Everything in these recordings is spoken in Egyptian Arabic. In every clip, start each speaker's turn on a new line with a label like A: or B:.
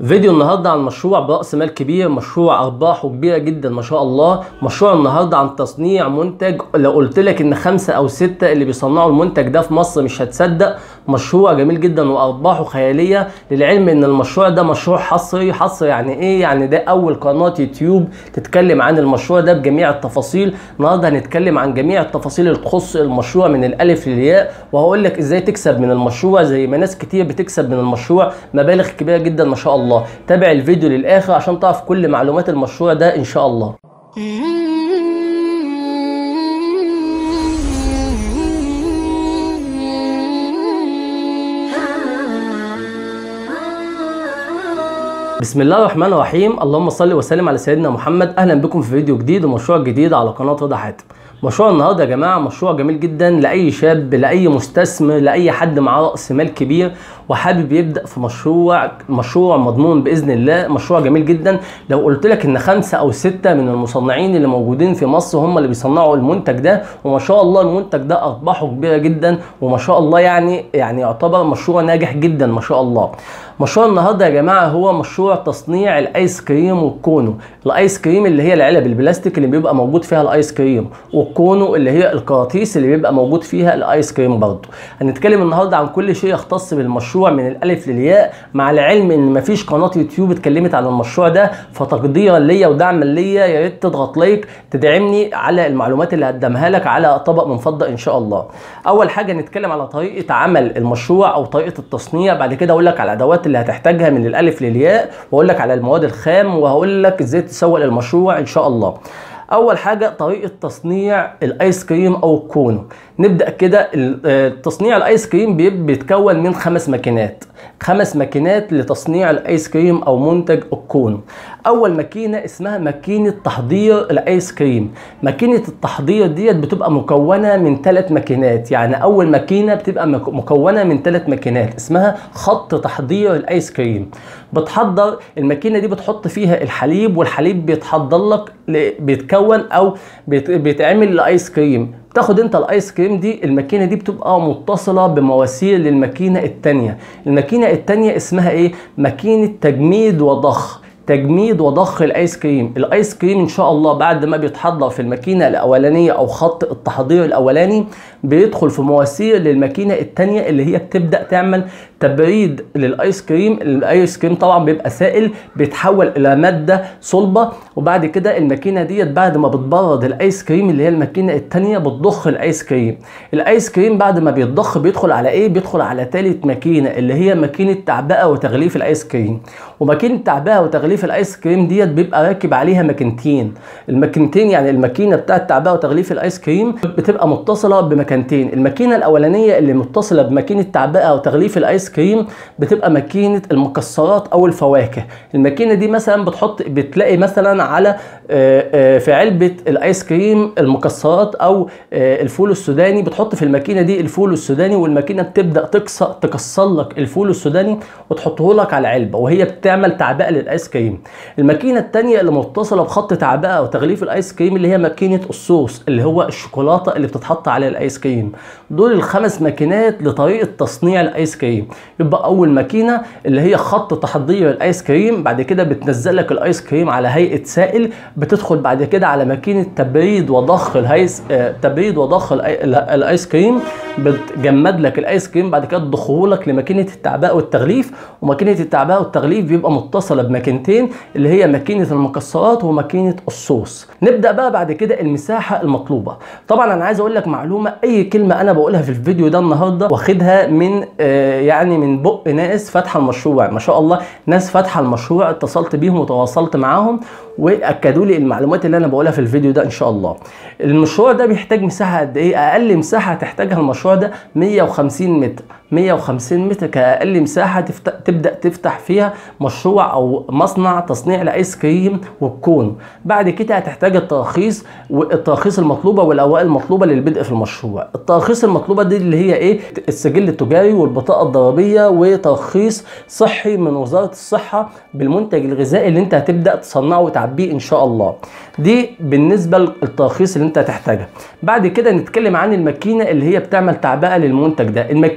A: فيديو النهارده عن مشروع برأس مال كبير مشروع أرباحه كبيرة جدا ما شاء الله مشروع النهارده عن تصنيع منتج لو قلت لك إن خمسة أو ستة اللي بيصنعوا المنتج ده في مصر مش هتصدق مشروع جميل جدا وأرباحه خيالية للعلم إن المشروع ده مشروع حصري حصري يعني إيه يعني ده أول قناة يوتيوب تتكلم عن المشروع ده بجميع التفاصيل النهارده هنتكلم عن جميع التفاصيل اللي تخص المشروع من الألف للياء وهقول لك إزاي تكسب من المشروع زي ما ناس كتير بتكسب من المشروع مبالغ كبيرة جدا ما شاء الله تابع الفيديو للاخر عشان تعرف كل معلومات المشروع ده ان شاء الله بسم الله الرحمن الرحيم اللهم صل وسلم على سيدنا محمد اهلا بكم في فيديو جديد ومشروع جديد على قناه رضا حاتم مشروع النهارده يا جماعه مشروع جميل جدا لاي شاب لاي مستثمر لاي حد معاه راس مال كبير وحابب يبدا في مشروع مشروع مضمون باذن الله مشروع جميل جدا لو قلت لك ان خمسه او سته من المصنعين اللي موجودين في مصر هم اللي بيصنعوا المنتج ده وما شاء الله المنتج ده ارباحه كبيره جدا وما شاء الله يعني يعني يعتبر مشروع ناجح جدا ما شاء الله مشروع النهارده يا جماعه هو مشروع تصنيع الايس كريم والكونو الايس كريم اللي هي العلب البلاستيك اللي بيبقى موجود فيها الايس كريم والكونو اللي هي الكراتيس اللي بيبقى موجود فيها الايس كريم برضه هنتكلم النهارده عن كل شيء يختص بالمشروع من الالف للياء مع العلم ان مفيش قناه يوتيوب اتكلمت عن المشروع ده فتقديرا ليا ودعما ليا يا ريت تضغط لايك تدعمني على المعلومات اللي هقدمها لك على طبق من فضه ان شاء الله اول حاجه نتكلم على طريقه عمل المشروع او طريقه التصنيع بعد كده اقول لك على الادوات اللي هتحتاجها من الالف للياء واقول لك على المواد الخام وهقول لك ازاي تسوق للمشروع ان شاء الله اول حاجه طريقه تصنيع الايس كريم او الكونو نبدا كده تصنيع الايس كريم بيتكون من خمس ماكينات خمس ماكينات لتصنيع الايس كريم او منتج الكونو اول ماكينه اسمها ماكينه تحضير الايس كريم ماكينه التحضير ديت بتبقى مكونه من ثلاث ماكينات يعني اول ماكينه بتبقى مكونه من ثلاث ماكينات اسمها خط تحضير الايس كريم بتحضر الماكينه دي بتحط فيها الحليب والحليب بيتحضر لك بيتكون او بيتعمل الايس كريم تاخد انت الايس كريم دي الماكينه دي بتبقى متصله بمواسير للماكينه الثانيه الماكينه الثانيه اسمها ايه ماكينه تجميد وضخ تجميد وضخ الايس كريم الايس كريم ان شاء الله بعد ما بيتحضر في الماكينه الاولانيه او خط التحضير الاولاني بيدخل في مواسير للماكينه الثانيه اللي هي بتبدا تعمل تبريد للايس كريم الايس كريم طبعا بيبقى سائل بيتحول الى ماده صلبه وبعد كده الماكينه ديت بعد ما بتبرد الايس كريم اللي هي الماكينه الثانيه بتضخ الايس كريم الايس كريم بعد ما بيتضخ بيدخل على ايه بيدخل على ثالث ماكينه اللي هي ماكينه تعبئه وتغليف الايس كريم وماكينه تعبئه وتغليف الايس كريم ديت بيبقى راكب عليها ماكينتين الماكينتين يعني الماكينه بتاعه تعبئه وتغليف الايس كريم بتبقى متصله بمكانتين الماكينه الاولانيه اللي متصله بماكينه تعبئه وتغليف الايس كريم بتبقى ماكينه المكسرات او الفواكه الماكينه دي مثلا بتحط بتلاقي مثلا على في علبه الايس كريم المكسرات او الفول السوداني بتحط في الماكينه دي الفول السوداني والماكينه بتبدا تكسر تكسر لك الفول السوداني وتحطه لك على علبه وهي بتعمل تعبئه للايس كريم الماكينه الثانيه اللي متصله بخط تعبئه او تغليف الايس كريم اللي هي ماكينه الصوص اللي هو الشوكولاته اللي بتتحط على الايس كريم دول الخمس ماكينات لطريقه تصنيع الايس كريم يبقى اول ماكينه اللي هي خط تحضير الايس كريم بعد كده بتنزل لك الايس كريم على هيئه سائل بتدخل بعد كده على ماكينه تبريد وضخ الهيس آه تبريد وضخ الايس كريم بتجمد لك الايس كريم بعد كده تضخه لك لماكينه التعبئه والتغليف وماكينه التعبئه والتغليف بيبقى متصله بماكينتين اللي هي ماكينه المكسرات وماكينه الصوص نبدا بقى بعد كده المساحه المطلوبه طبعا انا عايز اقول لك معلومه اي كلمه انا بقولها في الفيديو ده النهارده واخدها من آه يعني من بق ناس فاتحه المشروع ما شاء الله ناس فاتحه المشروع اتصلت بيهم وتواصلت معاهم واكدوا لي المعلومات اللي انا بقولها في الفيديو ده ان شاء الله المشروع ده بيحتاج مساحه قد ايه اقل مساحه تحتاجها المشروع ده 150 متر 150 متر كاقل مساحه تفتح تبدا تفتح فيها مشروع او مصنع تصنيع الايس كريم والكون بعد كده هتحتاج التراخيص والتراخيص المطلوبه والاوراق المطلوبه للبدء في المشروع التراخيص المطلوبه دي اللي هي ايه السجل التجاري والبطاقه الضريبيه وترخيص صحي من وزاره الصحه بالمنتج الغذائي اللي انت هتبدا تصنعه وتعبيه ان شاء الله دي بالنسبه للتراخيص اللي انت هتحتاجها بعد كده نتكلم عن الماكينه اللي هي بتعمل تعبئه للمنتج ده الماكينه دي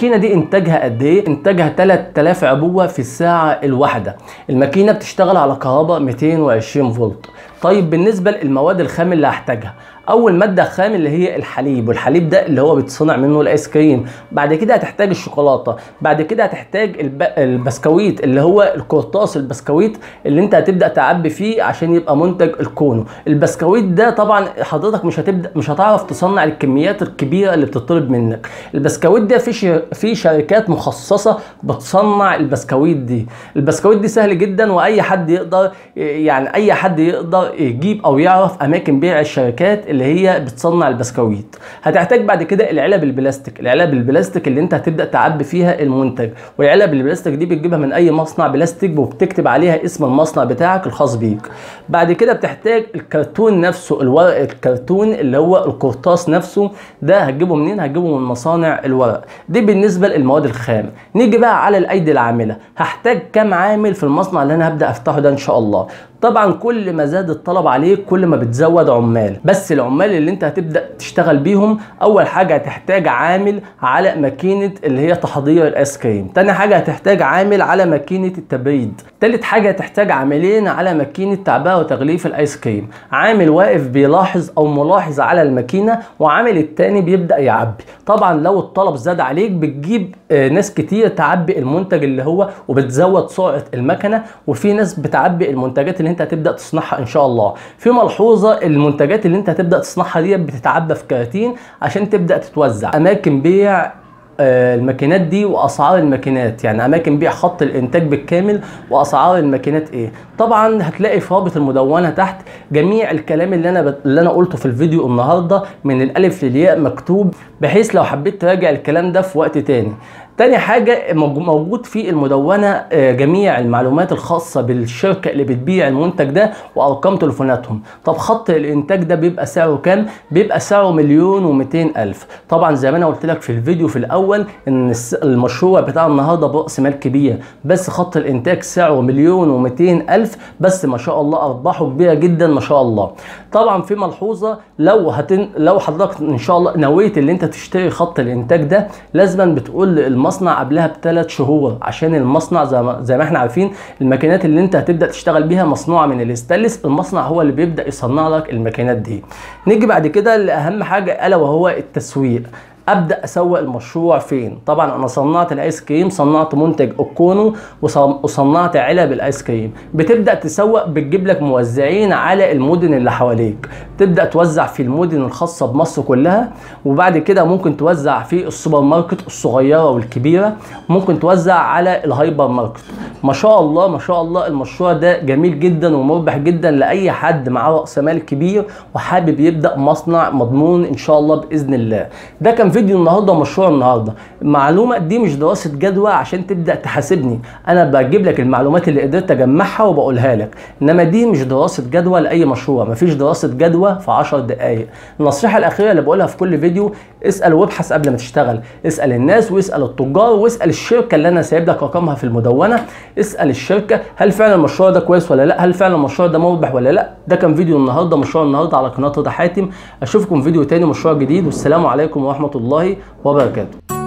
A: انتاجها قد ايه انتاجها 3000 عبوه في الساعه الواحده الماكينه بتشتغل على كهرباء 220 فولت طيب بالنسبه للمواد الخام اللي هحتاجها اول ماده خام اللي هي الحليب والحليب ده اللي هو بيتصنع منه الايس كريم بعد كده هتحتاج الشوكولاته بعد كده هتحتاج الب... البسكويت اللي هو القرطاس البسكويت اللي انت هتبدا تعبي فيه عشان يبقى منتج الكونو البسكويت ده طبعا حضرتك مش هتبدا مش هتعرف تصنع الكميات الكبيره اللي بتطلب منك البسكويت ده في ش... في شركات مخصصه بتصنع البسكويت دي البسكويت دي سهل جدا واي حد يقدر يعني اي حد يقدر يجيب او يعرف اماكن بيع الشركات اللي هي بتصنع البسكويت هتحتاج بعد كده العلب البلاستيك العلب البلاستيك اللي انت هتبدا تعبي فيها المنتج والعلب البلاستيك دي بتجيبها من اي مصنع بلاستيك وبتكتب عليها اسم المصنع بتاعك الخاص بيك بعد كده بتحتاج الكرتون نفسه الورق الكرتون اللي هو القرطاس نفسه ده هتجيبه منين هتجيبه من مصانع الورق دي بالنسبه للمواد الخام نيجي بقى على الايدي العامله هحتاج كام عامل في المصنع اللي انا هبدا افتحه ده ان شاء الله طبعا كل ما زاد الطلب عليك كل ما بتزود عمال بس العمال اللي انت هتبدا تشتغل بيهم اول حاجه هتحتاج عامل على ماكينه اللي هي تحضير الايس كريم تاني حاجه هتحتاج عامل على ماكينه التبريد تالت حاجه هتحتاج عاملين على ماكينه تعبئه وتغليف الايس كريم عامل واقف بيلاحظ او ملاحظ على الماكينه وعامل التاني بيبدا يعبي طبعا لو الطلب زاد عليك بتجيب ناس كتير تعبي المنتج اللي هو وبتزود سرعه المكنه وفي ناس بتعبي المنتجات اللي انت هتبدا تصنعها ان شاء الله في ملحوظه المنتجات اللي انت هتبدا تصنعها دي بتتعبى في كراتين عشان تبدا تتوزع اماكن بيع الماكينات دي واسعار الماكينات يعني اماكن بيع خط الانتاج بالكامل واسعار الماكينات ايه طبعا هتلاقي في رابط المدونه تحت جميع الكلام اللي انا ب... اللي انا قلته في الفيديو النهارده من الالف للياء مكتوب بحيث لو حبيت تراجع الكلام ده في وقت تاني تاني حاجة موجود في المدونة جميع المعلومات الخاصة بالشركة اللي بتبيع المنتج ده وأرقام تليفوناتهم طب خط الإنتاج ده بيبقى سعره كام؟ بيبقى سعره مليون ومئتين ألف طبعا زي ما أنا قلت لك في الفيديو في الأول إن المشروع بتاع النهاردة برأس مال كبير بس خط الإنتاج سعره مليون ومئتين ألف بس ما شاء الله أرباحه كبيرة جدا ما شاء الله طبعا في ملحوظة لو هتن... لو حضرتك إن شاء الله نويت اللي أنت تشتري خط الإنتاج ده لازما بتقول المصنع قبلها بثلاث شهور عشان المصنع زي ما, زي ما احنا عارفين الماكينات اللي انت هتبدا تشتغل بيها مصنوعه من الاستانلس المصنع هو اللي بيبدا يصنع لك الماكينات دي نيجي بعد كده لاهم حاجه الا وهو التسويق ابدا اسوق المشروع فين طبعا انا صنعت الايس كريم صنعت منتج اوكونو وصنعت علب الايس كريم بتبدا تسوق بتجيب لك موزعين على المدن اللي حواليك تبدا توزع في المدن الخاصه بمصر كلها وبعد كده ممكن توزع في السوبر ماركت الصغيره والكبيره ممكن توزع على الهايبر ماركت ما شاء الله ما شاء الله المشروع ده جميل جدا ومربح جدا لاي حد معاه راس مال كبير وحابب يبدا مصنع مضمون ان شاء الله باذن الله ده كان فيديو النهارده ومشروع النهارده المعلومه دي مش دراسه جدوى عشان تبدا تحاسبني انا بجيب لك المعلومات اللي قدرت اجمعها وبقولها لك انما دي مش دراسه جدوى لاي مشروع مفيش دراسه جدوى في 10 دقائق النصيحه الاخيره اللي بقولها في كل فيديو اسال وابحث قبل ما تشتغل اسال الناس واسال التجار واسال الشركه اللي انا سايب لك رقمها في المدونه اسال الشركه هل فعلا المشروع ده كويس ولا لا هل فعلا المشروع ده مربح ولا لا ده كان فيديو النهارده مشروع النهارده على قناه رضا حاتم اشوفكم فيديو تاني مشروع جديد والسلام عليكم ورحمه الله وبركاته